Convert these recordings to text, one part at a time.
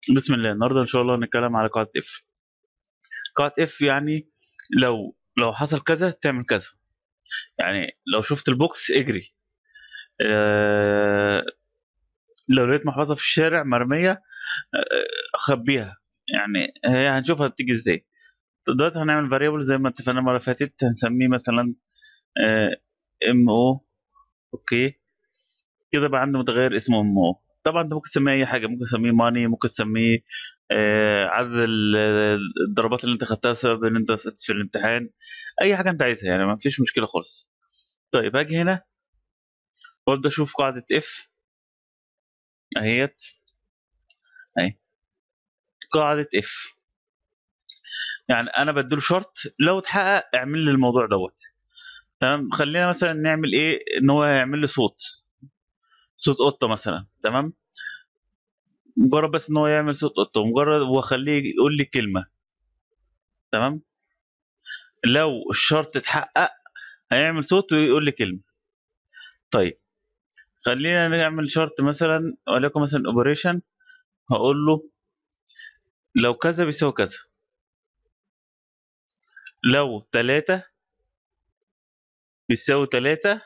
بسم الله النهارده ان شاء الله هنتكلم على قاعدة اف قاعدة اف يعني لو لو حصل كذا تعمل كذا يعني لو شفت البوكس اجري آه لو لقيت محفظة في الشارع مرمية آه خبيها يعني هي هنشوفها بتيجي ازاي دلوقتي هنعمل فاريبل زي ما اتفقنا المرة اللي فاتت هنسميه مثلا ام او اوكي كده بقى عندي متغير اسمه ام او طبعا انت ممكن تسميه اي حاجه ممكن تسميه ماني ممكن تسميه آه عدد ال- الضربات اللي انت خدتها بسبب ان انت سقطت في الامتحان اي حاجه انت عايزها يعني ما فيش مشكله خالص طيب هاجي هنا وابدا اشوف قاعده اف اهيت اهي قاعده اف يعني انا بديله شرط لو اتحقق اعمل لي الموضوع دوت تمام خلينا مثلا نعمل ايه ان هو يعمل لي صوت صوت قطه مثلا تمام مجرد بس ان هو يعمل صوت قطه مجرد واخليه يقول لي كلمه تمام لو الشرط اتحقق هيعمل صوت ويقول لي كلمه طيب خلينا نعمل شرط مثلا وليكن مثلا اوبريشن هقول له لو كذا بيساوي كذا لو تلاتة بيساوي تلاتة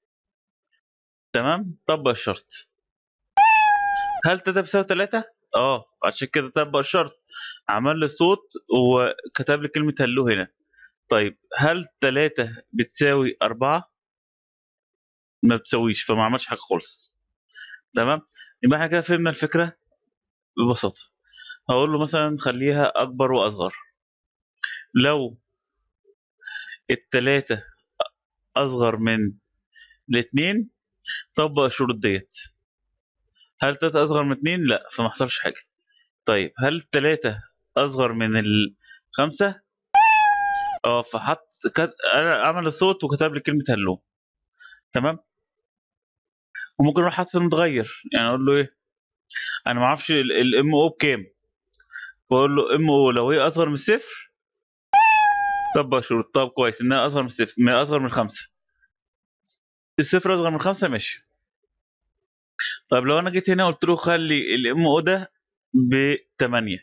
تمام طبق الشرط هل تلاتة بيساوي تلاتة؟ اه عشان كده طبق الشرط عمل لي صوت وكتب لي كلمة هلو هنا طيب هل تلاتة بتساوي أربعة؟ ما بتساويش فما عملش حاجة خالص تمام يبقى احنا كده فهمنا الفكرة ببساطة هقول له مثلا خليها أكبر وأصغر لو التلاتة أصغر من الاتنين طبق الشروط ديت هل تلاتة أصغر من اتنين؟ لأ فما حصلش حاجة طيب هل التلاتة أصغر من الخمسة؟ اه فحط كت... أنا عمل الصوت وكتب لي كلمة هلو تمام وممكن اروح حاطط المتغير يعني اقول له ايه انا ما اعرفش الام او بكام بقول له ام او لو هي اصغر من الصفر طب شروط طب كويس انها اصغر من الصفر من اصغر من خمسة الصفر اصغر من خمسة ماشي طيب لو انا جيت هنا قلت له خلي الام او ده ب 8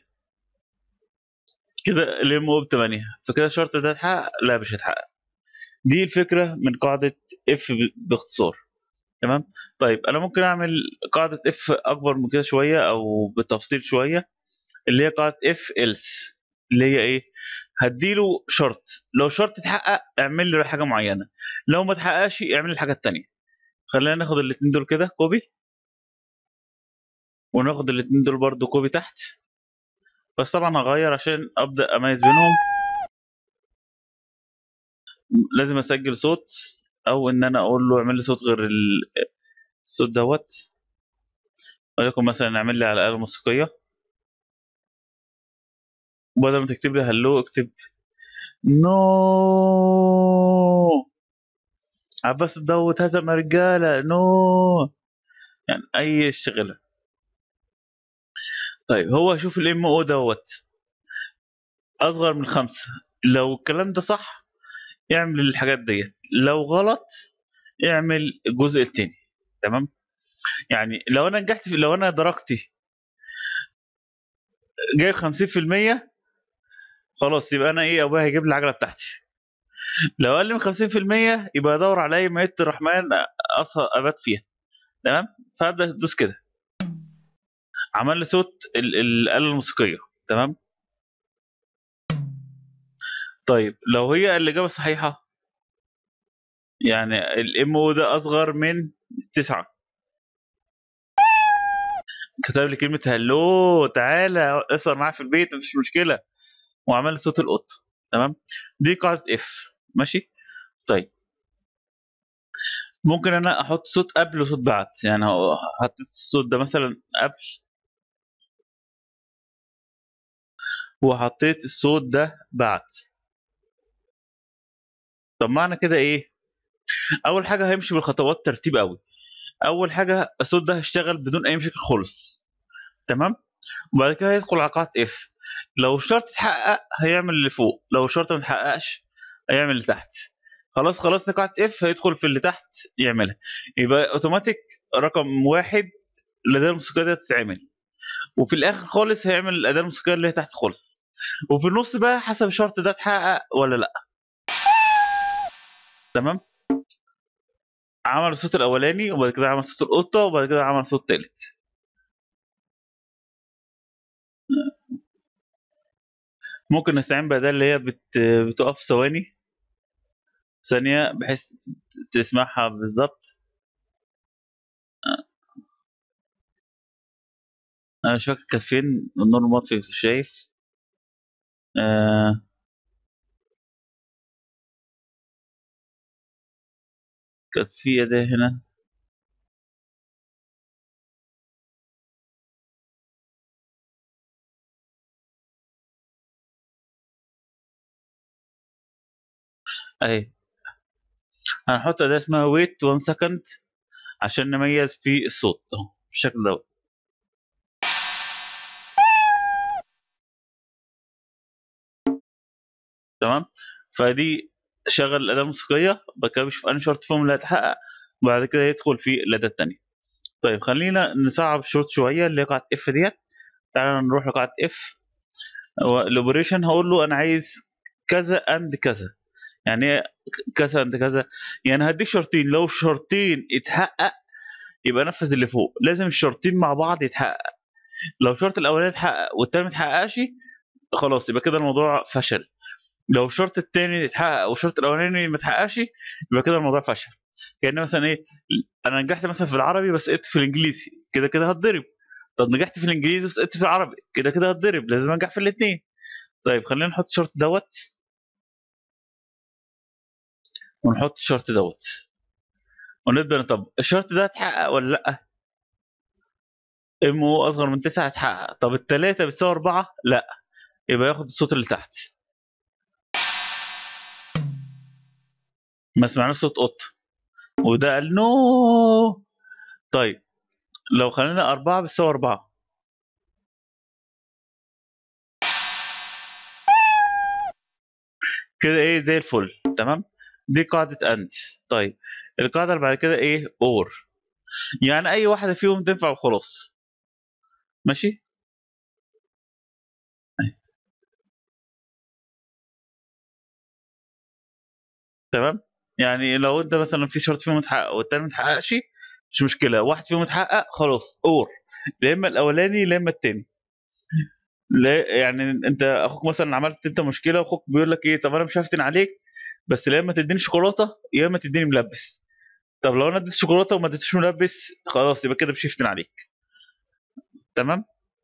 كده الام او ب 8 فكده الشرط ده اتحقق لا مش هيتحقق دي الفكره من قاعده اف باختصار تمام طيب انا ممكن اعمل قاعده اف اكبر من كده شويه او بالتفصيل شويه اللي هي قاعده اف else اللي هي ايه هديله شرط لو شرط اتحقق اعمل لي حاجه معينه لو ما اتحققش اعمل لي الحاجه التانية خلينا ناخد الاثنين دول كده كوبي وناخد الاثنين دول برضو كوبي تحت بس طبعا هغير عشان ابدا اميز بينهم لازم اسجل صوت او ان انا اقول له اعمل لي صوت غير ال- الصوت دوت وليكن مثلا اعمل لي على آلة موسيقية بدل ما تكتب لي هلو اكتب نو عباس الضوت هزم رجالة نو يعني اي شغلة طيب هو شوف الام او دوت اصغر من خمسة لو الكلام ده صح اعمل الحاجات ديت لو غلط اعمل الجزء التاني تمام يعني لو انا نجحت في لو انا درجتي جايب 50% خلاص يبقى انا ايه ابويا هيجيب لي العجله بتاعتي لو اقل من 50% يبقى ادور على اي مائده الرحمن اصلا ابات فيها تمام فابدا ادوس كده عمل لي صوت ال- الاله الموسيقيه تمام طيب لو هي الاجابه صحيحه يعني الام او ده اصغر من تسعة كتب لي كلمه هلو تعالى اسهر معايا في البيت مفيش مشكله وعمل لي صوت القط تمام دي قاعده اف ماشي طيب ممكن انا احط صوت قبل وصوت بعد يعني هو- حطيت الصوت ده مثلا قبل وحطيت الصوت ده بعد طب معنى كده ايه اول حاجه هيمشي بالخطوات ترتيب قوي اول حاجه الصوت ده هيشتغل بدون اي مشاكل خالص تمام وبعد كده هيدخل على قاعده اف لو الشرط اتحقق هيعمل اللي فوق لو الشرط ما اتحققش هيعمل اللي تحت خلاص خلصنا قاعده اف هيدخل في اللي تحت يعملها يبقى اوتوماتيك رقم واحد الاداه الموسيقيه دي تتعمل وفي الاخر خالص هيعمل الاداه الموسيقيه اللي هي تحت خالص وفي النص بقى حسب الشرط ده اتحقق ولا لا تمام عمل الصوت الاولاني وبعد كده عمل صوت القطه وبعد كده عمل صوت تالت ممكن نستعين بأداة اللي هي بت... بتقف ثواني ثانية بحيث تسمعها بالظبط أنا مش فاكر كانت فين النور مطفي مش شايف آه... كانت في أداة هنا اهي هنحط اداه اسمها ويت 1 سكند عشان نميز في الصوت اهو بالشكل دوت تمام فدي شغل الاداه الموسيقيه بعد كده بيشوف انهي شرط فيهم اللي هيتحقق وبعد كده يدخل في الاداه الثانيه طيب خلينا نصعب الشروط شويه اللي هي قاعده اف ديت تعالى نروح لقاعده اف الاوبريشن هقول له انا عايز كذا اند كذا يعني ايه كذا اند كذا يعني هديك شرطين لو شرطين اتحقق يبقى نفذ اللي فوق لازم الشرطين مع بعض يتحقق لو الشرط الاولاني اتحقق والتاني ما اتحققش خلاص يبقى كده الموضوع فشل لو الشرط التاني اتحقق والشرط الاولاني ما اتحققش يبقى كده الموضوع فشل كان مثلا ايه انا نجحت مثلا في العربي بس سقطت في الانجليزي كده كده هتضرب طب نجحت في الانجليزي وسقطت في العربي كده كده هتضرب لازم انجح في الاثنين طيب خلينا نحط الشرط دوت ونحط الشرط دوت ونبدا طب الشرط ده اتحقق ولا لا ام او اصغر من 9 اتحقق طب الثلاثه بتساوي 4 لا يبقى ياخد الصوت اللي تحت ما سمعناش صوت قط وده قال نو طيب لو خلينا أربعة بتساوي أربعة كده ايه زي الفل تمام دي قاعدة أنت طيب القاعدة اللي بعد كده ايه اور يعني أي واحدة فيهم تنفع وخلاص ماشي تمام يعني لو انت مثلا في شرط فيهم اتحقق والتاني ما اتحققش مش مشكله واحد فيهم اتحقق خلاص اور يا اما الاولاني يا اما التاني لا يعني انت اخوك مثلا عملت انت مشكله واخوك بيقول لك ايه طب انا مش هفتن عليك بس يا اما تديني شوكولاته يا اما تديني ملبس طب لو انا اديت شوكولاته وما اديتش ملبس خلاص يبقى كده مش هفتن عليك تمام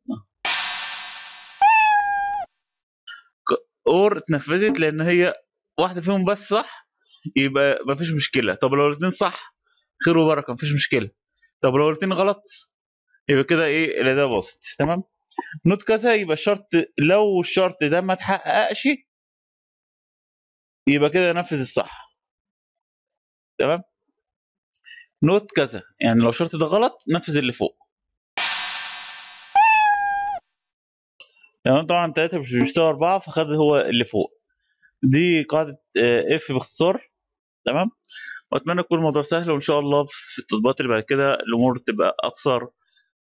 اور اتنفذت لان هي واحده فيهم بس صح يبقى مفيش مشكله طب لو الاثنين صح خير وبركه مفيش مشكله طب لو الاثنين غلط يبقى كده ايه الاداه باظت تمام نوت كذا يبقى الشرط لو الشرط ده ما اتحققش يبقى كده نفذ الصح تمام نوت كذا يعني لو الشرط ده غلط نفذ اللي فوق تمام طبعا 3 مش بيساوي 4 فخد هو اللي فوق دي قاعده اف باختصار تمام واتمنى يكون الموضوع سهل وان شاء الله في التطبيقات اللي بعد كده الامور تبقى اكثر